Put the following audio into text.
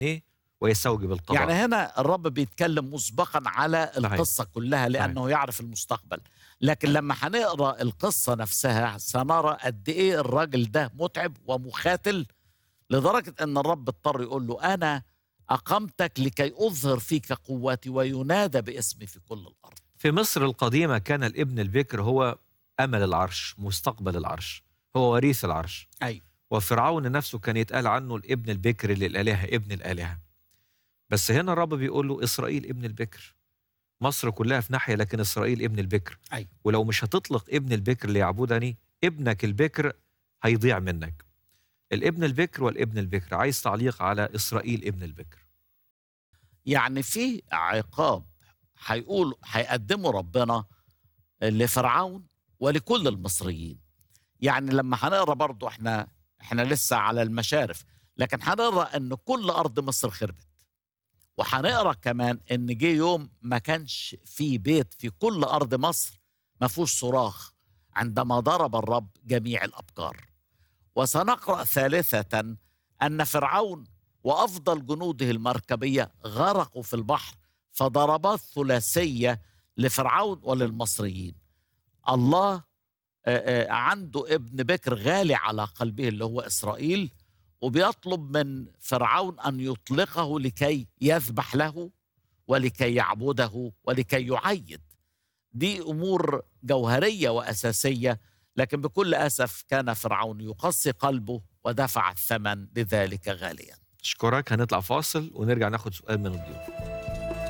إيه ويستوجب القضاء يعني هنا الرب بيتكلم مسبقا على صحيح. القصة كلها لأنه يعرف المستقبل لكن لما هنقرأ القصة نفسها سنرى قد إيه الراجل ده متعب ومخاتل لدرجة أن الرب اضطر يقول له أنا أقمتك لكي أظهر فيك قوتي وينادى باسمي في كل الأرض في مصر القديمة كان الابن البكر هو أمل العرش مستقبل العرش هو وريث العرش أيوة. وفرعون نفسه كان يتقال عنه الابن البكر للآلهة ابن الآلهة بس هنا الرب بيقول له إسرائيل ابن البكر مصر كلها في ناحية لكن إسرائيل ابن البكر أيوة. ولو مش هتطلق ابن البكر ليعبدني ابنك البكر هيضيع منك الابن البكر والابن البكر عايز تعليق على إسرائيل ابن البكر يعني في عقاب هيقول هيقدمه ربنا لفرعون ولكل المصريين يعني لما هنقرا برضو احنا احنا لسه على المشارف لكن هنقرا ان كل ارض مصر خربت وهنقرا كمان ان جه يوم ما كانش في بيت في كل ارض مصر ما فيهوش صراخ عندما ضرب الرب جميع الابكار وسنقرا ثالثه ان فرعون وافضل جنوده المركبيه غرقوا في البحر فضربات ثلاثيه لفرعون وللمصريين الله آه، آه، عنده ابن بكر غالي على قلبه اللي هو اسرائيل وبيطلب من فرعون ان يطلقه لكي يذبح له ولكي يعبده ولكي يعيد دي امور جوهريه واساسيه لكن بكل اسف كان فرعون يقسي قلبه ودفع الثمن لذلك غاليا أشكرك هنطلع فاصل ونرجع ناخد سؤال من الضيوف